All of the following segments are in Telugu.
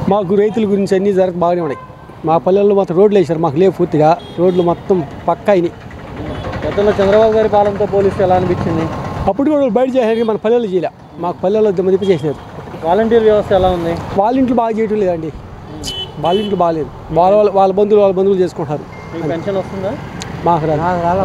మాకు రైతుల గురించి అన్నీ జరగ బాగానే ఉన్నాయి మా పల్లెల్లో మొత్తం రోడ్లు వేసారు మాకు లేవు పూర్తిగా రోడ్లు మొత్తం పక్క అయినాయి గతంలో చంద్రబాబు గారి పాలనతో పోలిస్తే ఎలా అనిపించింది అప్పుడు కూడా వాళ్ళు బయట చేశారు మన పల్లెల్లో చేయలే మాకు పల్లెల్లో దిమ్మ చేసినారు వాలంటీర్ వ్యవస్థ ఎలా ఉంది వాళ్ళ ఇంట్లో బాగా చేయటం లేదండి వాళ్ళ ఇంట్లో బాగాలేదు వాళ్ళ వాళ్ళ వాళ్ళ బంధువులు వాళ్ళ బంధువులు చేసుకుంటారు మీకు పెన్షన్ వస్తుందా మాకు రాదు.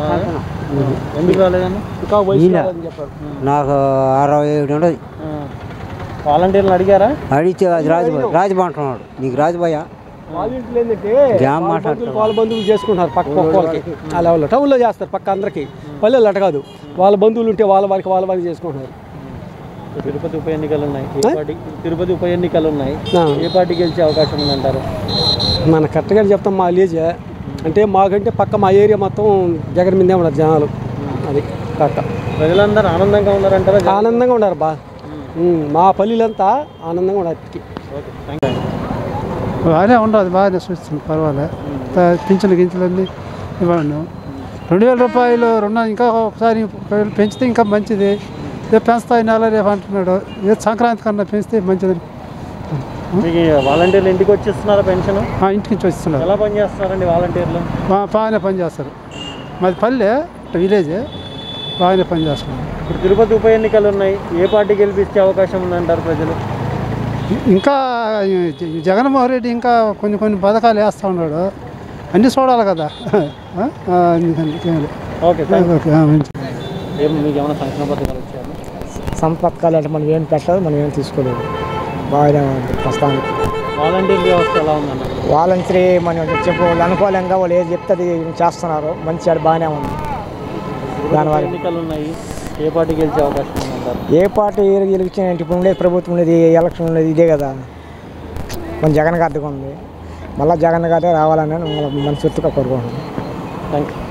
ఎందుకు రాలేదని ఇంకా వయసు రాదని చెప్పారు నాకు అరవై ఏడు ఉండదు ఆ. వాలంటీర్లు అడిగారా అడిగితే అది రాజుబాయ్ రాజుబాయ్ అంటున్నాడు నీకు రాజుబాయ వాళ్ళ ఇంట్లో ఏంటంటే గ్రామ వాళ్ళ బంధువులు వాళ్ళ బంధువులు చేసుకుంటారు పక్క పక్క వాళ్ళకి ఆ లెవెల్లో టౌన్లో చేస్తారు పక్క అందరికి పల్లెల్లో అట కాదు వాళ్ళ బంధువులు ఉంటే వాళ్ళ వారికి వాళ్ళ వారికి చేసుకుంటున్నారు తిరుపతి ఉప ఎన్నికలు ఉన్నాయి ఏ పార్టీ తిరుపతి ఉప ఎన్నికలు ఉన్నాయి ఆ. ఏ పార్టీ గెలిచే అవకాశం ఉందంటారు మన కరెక్ట్గా చెప్తాం మా విలేజ్ అంటే మాకంటే పక్క మా ఏరియా మొత్తం జగన్ మీదే ఉన్నారు జనాలు అది కరెక్ట్ ప్రజలందరూ ఆనందంగా ఉన్నారంటారా ఆనందంగా ఉన్నారు బా ఉమ్, మా పల్లెలంతా ఆనందంగా ఉన్నారు ఇప్పటికి. ఓకే థ్యాంక్ యూ బాగానే ఉండదు బాగానే చూస్తుంది పర్వాలే త- పింఛన్లు గింఛన్లన్నీ ఇవ్వండి రెండు వేల రూపాయలు రుణం ఇంకా ఒకసారి పెంచితే ఇంకా మంచిది రేపు పెంచుతా ఈ నెల రేపు అంటున్నాడు ఏ సంక్రాంతి కన్నా పెంచితే మంచిది మీకు వాలంటీర్లు ఇంటికి వచ్చి ఇస్తున్నారా పెన్షన్ ఆ ఇంటికి నుంచి వస్తున్నారు ఎలా పనిచేస్తున్నారండి వాలంటీర్లు బా- బాగానే పనిచేస్తారు మాది పల్లె విలేజ్ బాగానే పనిచేస్తున్నారు ఇప్పుడు తిరుపతి ఉప ఎన్నికలు ఉన్నాయి ఏ పార్టీ గెలిపించే అవకాశం ఉందంటారు ప్రజలు ఇంకా ఈ జ- జగన్మోహన్ రెడ్డి ఇంకా కొన్ని కొన్ని పథకాలు వేస్తూ ఉన్నాడు అన్నీ చూడాలి కదా ఆ? ఆ, అందుకని ఏం లేదు. ఓకే థ్యాంక్ ఓకే ఆ, మంచిది ఏం మీకు ఏమైనా సంక్షేమ పథకాలు వచ్చాయా సంపత్కాలు అంటే మనం ఏం పెట్టదు మనం ఏం తీసుకోలేదు బాగానే ఉంది ప్రస్తుతానికి వాలంటీర్ వ్యవస్థ ఎలా ఉందన్న వాలంటరీ మనం చెప్పు వాళ్ళు అనుకూలంగా వాళ్ళు ఏది చెప్తే అది చేస్తున్నారు మంచి అది బాగానే ఉంది తిరుపతి ఉప ఎన్నికలు ఉన్నాయి ఏ పార్టీ గెలిచే అవకాశం ఉందంటారు ఏ పార్టీ గెలిచిన ఇప్పుడు ఉండేది ప్రభుత్వం ఉండేది ఎలక్షన్ ఉండేది ఇదే కదా మన జగన్ గారిగా ఉంది మళ్ళీ జగన్ గారే రావాలని మన మనస్ఫూర్తిగా కోరుకుంటున్నాం థ్యాంక్ యూ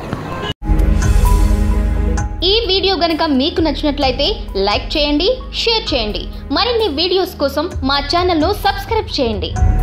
ఈ వీడియో గనుక మీకు నచ్చినట్లయితే లైక్ చేయండి షేర్ చేయండి మరిన్ని వీడియోస్ కోసం మా ఛానల్ను సబ్స్క్రైబ్ చేయండి